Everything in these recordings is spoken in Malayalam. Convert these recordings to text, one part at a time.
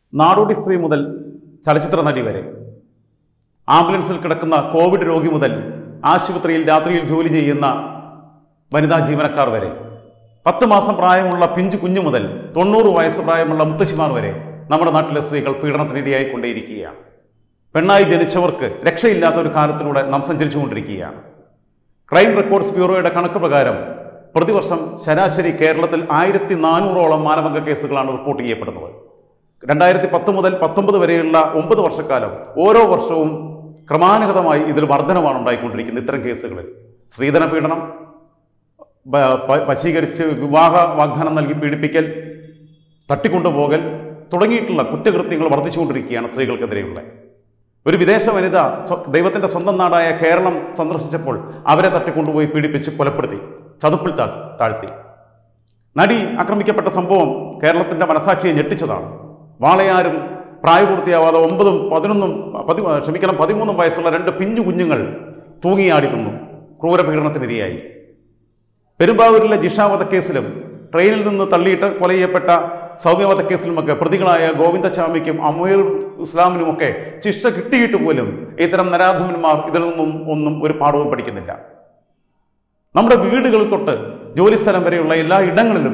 നാടോടി സ്ത്രീ മുതൽ ചലച്ചിത്ര നടി വരെ ആംബുലൻസിൽ കിടക്കുന്ന കോവിഡ് രോഗി മുതൽ ആശുപത്രിയിൽ രാത്രിയിൽ ജോലി ചെയ്യുന്ന വനിതാ ജീവനക്കാർ വരെ പത്ത് മാസം പ്രായമുള്ള പിഞ്ചു കുഞ്ഞു മുതൽ തൊണ്ണൂറ് വയസ്സ് പ്രായമുള്ള മുത്തശ്ശിമാർ വരെ നമ്മുടെ നാട്ടിലെ സ്ത്രീകൾ പീഡനത്തിനിരയായിക്കൊണ്ടേയിരിക്കുകയാണ് പെണ്ണായി ജനിച്ചവർക്ക് രക്ഷയില്ലാത്ത ഒരു കാലത്തിലൂടെ നാം സഞ്ചരിച്ചുകൊണ്ടിരിക്കുകയാണ് ക്രൈം റെക്കോർഡ്സ് ബ്യൂറോയുടെ കണക്ക് പ്രകാരം പ്രതിവർഷം ശരാശരി കേരളത്തിൽ ആയിരത്തി നാനൂറോളം മാനഭംഗ കേസുകളാണ് റിപ്പോർട്ട് ചെയ്യപ്പെടുന്നത് രണ്ടായിരത്തി പത്ത് മുതൽ പത്തൊമ്പത് വരെയുള്ള ഒമ്പത് വർഷക്കാലം ഓരോ വർഷവും ക്രമാനുഗതമായി ഇതിൽ വർധനമാണ് ഉണ്ടായിക്കൊണ്ടിരിക്കുന്നത് ഇത്തരം കേസുകളിൽ സ്ത്രീധന പീഡനം ബ- പ- വശീകരിച്ച് വിവാഹ വാഗ്ദാനം നൽകി പീഡിപ്പിക്കൽ തട്ടിക്കൊണ്ടുപോകൽ തുടങ്ങിയിട്ടുള്ള കുറ്റകൃത്യങ്ങൾ വർദ്ധിച്ചുകൊണ്ടിരിക്കുകയാണ് സ്ത്രീകൾക്കെതിരെയുള്ള ഒരു വിദേശ വനിത സ്വ- ദൈവത്തിന്റെ സ്വന്തം നാടായ കേരളം സന്ദർശിച്ചപ്പോൾ അവരെ തട്ടിക്കൊണ്ടുപോയി പീഡിപ്പിച്ച് കൊലപ്പെടുത്തി ചതുപ്പിൽ താ- താഴ്ത്തി നടി ആക്രമിക്കപ്പെട്ട സംഭവം കേരളത്തിന്റെ മനസാക്ഷിയെ ഞെട്ടിച്ചതാണ് വാളയാറിൽ പ്രായപൂർത്തിയാവാതെ ഒമ്പതും പതിനൊന്നും പതി ക്ഷമിക്കണം പതിമൂന്നും വയസ്സുള്ള രണ്ട് പിഞ്ചു കുഞ്ഞുങ്ങൾ തൂങ്ങിയാടിക്കുന്നു ക്രൂരപീഡനത്തിനിരയായി പെരുമ്പാവൂരിലെ ജിഷ വധക്കേസിലും ട്രെയിനിൽ നിന്ന് തള്ളിയിട്ട് കൊല ചെയ്യപ്പെട്ട സൗമ്യ വധക്കേസിലുമൊക്കെ പ്രതികളായ ഗോവിന്ദചാമിക്കും അമീർ ഇസ്ലാമിനുമൊക്കെ ശിക്ഷ കിട്ടിയിട്ട് പോലും ഇത്തരം നരാധമന്മാർ ഇതിൽ നിന്നും ഒന്നും ഒരു പാഠവും പഠിക്കുന്നില്ല നമ്മുടെ വീടുകളിൽ തൊട്ട് ജോലിസ്ഥലം വരെയുള്ള എല്ലാ ഇടങ്ങളിലും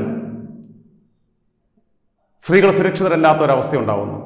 സ്ത്രീകൾ സുരക്ഷിതരല്ലാത്ത ഒരവസ്ഥ ഉണ്ടാവുന്നു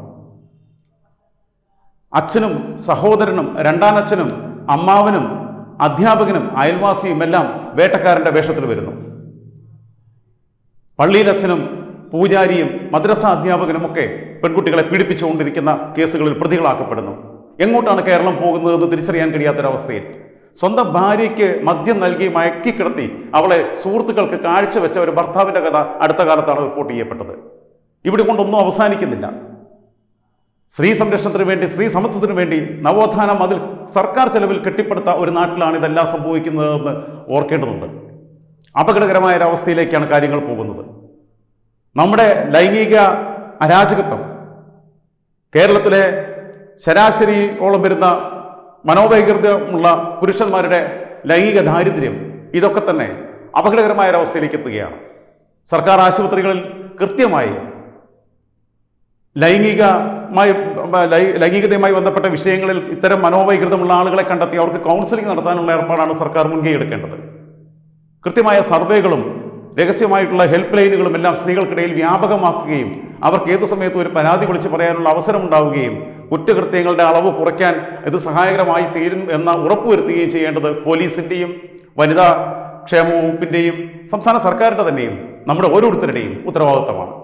അച്ഛനും സഹോദരനും രണ്ടാനച്ഛനും അമ്മാവനും അധ്യാപകനും അയൽവാസിയും എല്ലാം വേട്ടക്കാരന്റെ വേഷത്തിൽ വരുന്നു പള്ളിയിലച്ഛനും പൂജാരിയും മദ്രസ അധ്യാപകനും ഒക്കെ പെൺകുട്ടികളെ പീഡിപ്പിച്ചുകൊണ്ടിരിക്കുന്ന കേസുകളിൽ പ്രതികളാക്കപ്പെടുന്നു എങ്ങോട്ടാണ് കേരളം പോകുന്നതെന്ന് തിരിച്ചറിയാൻ കഴിയാത്തൊരവസ്ഥയിൽ സ്വന്തം ഭാര്യയ്ക്ക് മദ്യം നൽകി മയക്കിക്കിടത്തി അവളെ സുഹൃത്തുക്കൾക്ക് കാഴ്ചവെച്ച ഒരു ഭർത്താവിന്റെ കഥ അടുത്ത കാലത്താണ് റിപ്പോർട്ട് ചെയ്യപ്പെട്ടത് ഇവിടെ കൊണ്ടൊന്നും അവസാനിക്കുന്നില്ല സ്ത്രീ സംരക്ഷണത്തിന് വേണ്ടി സ്ത്രീ സമത്വത്തിന് വേണ്ടി നവോത്ഥാനം അതിൽ സർക്കാർ ചെലവിൽ കെട്ടിപ്പടുത്ത ഒരു നാട്ടിലാണ് ഇതെല്ലാം സംഭവിക്കുന്നതെന്ന് ഓർക്കേണ്ടതുണ്ട് അപകടകരമായ ഒരു അവസ്ഥയിലേക്കാണ് കാര്യങ്ങൾ പോകുന്നത് നമ്മുടെ ലൈംഗിക അരാജകത്വം കേരളത്തിലെ ശരാശരിയോളം വരുന്ന മനോവൈകൃതമുള്ള പുരുഷന്മാരുടെ ലൈംഗിക ദാരിദ്ര്യം ഇതൊക്കെ തന്നെ അപകടകരമായ ഒരു അവസ്ഥയിലേക്ക് എത്തുകയാണ് സർക്കാർ ആശുപത്രികളിൽ കൃത്യമായി ലൈംഗികമായി ലൈ- ലൈംഗികതയുമായി ബന്ധപ്പെട്ട വിഷയങ്ങളിൽ ഇത്തരം മനോവൈകൃതമുള്ള ആളുകളെ കണ്ടെത്തി അവർക്ക് കൗൺസിലിംഗ് നടത്താനുള്ള ഏർപ്പാടാണ് സർക്കാർ മുൻകൈ എടുക്കേണ്ടത് കൃത്യമായ സർവേകളും രഹസ്യമായിട്ടുള്ള ഹെൽപ്പ് ലൈനുകളും എല്ലാം സ്ത്രീകൾക്കിടയിൽ വ്യാപകമാക്കുകയും അവർക്ക് ഏതു സമയത്തും ഒരു പരാതി വിളിച്ച് പറയാനുള്ള അവസരം ഉണ്ടാവുകയും കുറ്റകൃത്യങ്ങളുടെ അളവ് കുറയ്ക്കാൻ ഇത് സഹായകരമായി തീരും എന്ന ഉറപ്പുവരുത്തുകയും ചെയ്യേണ്ടത് പോലീസിൻ്റെയും വനിതാ ക്ഷേമ വകുപ്പിൻ്റെയും സംസ്ഥാന സർക്കാരിൻ്റെ തന്നെയും നമ്മുടെ ഓരോരുത്തരുടെയും ഉത്തരവാദിത്തമാണ്